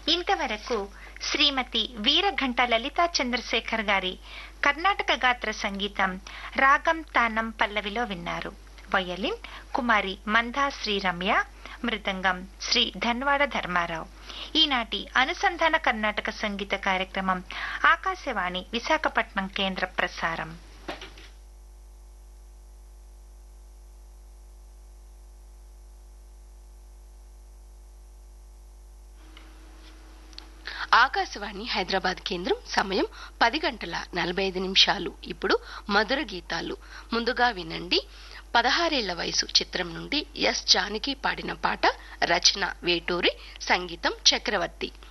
ఇంతవరకు శ్రీమతి వీరఘంట లలితా చంద్రశేఖర్ గారి కర్ణాటక గాత్ర సంగీతం రాగం తానం పల్లవిలో విన్నారు వయలిన్ కుమారి మందా శ్రీరమ్య మృదంగం శ్రీ ధన్వాడ ధర్మారావు ఈనాటి అనుసంధాన కర్ణాటక సంగీత కార్యక్రమం ఆకాశవాణి విశాఖపట్నం కేంద్ర ప్రసారం ఆకాశవాణి హైదరాబాద్ కేంద్రం సమయం పది గంటల నలభై ఐదు నిమిషాలు ఇప్పుడు మధుర గీతాలు ముందుగా వినండి పదహారేళ్ల వయసు చిత్రం నుండి ఎస్ జానకి పాడిన పాట రచన వేటూరి సంగీతం చక్రవర్తి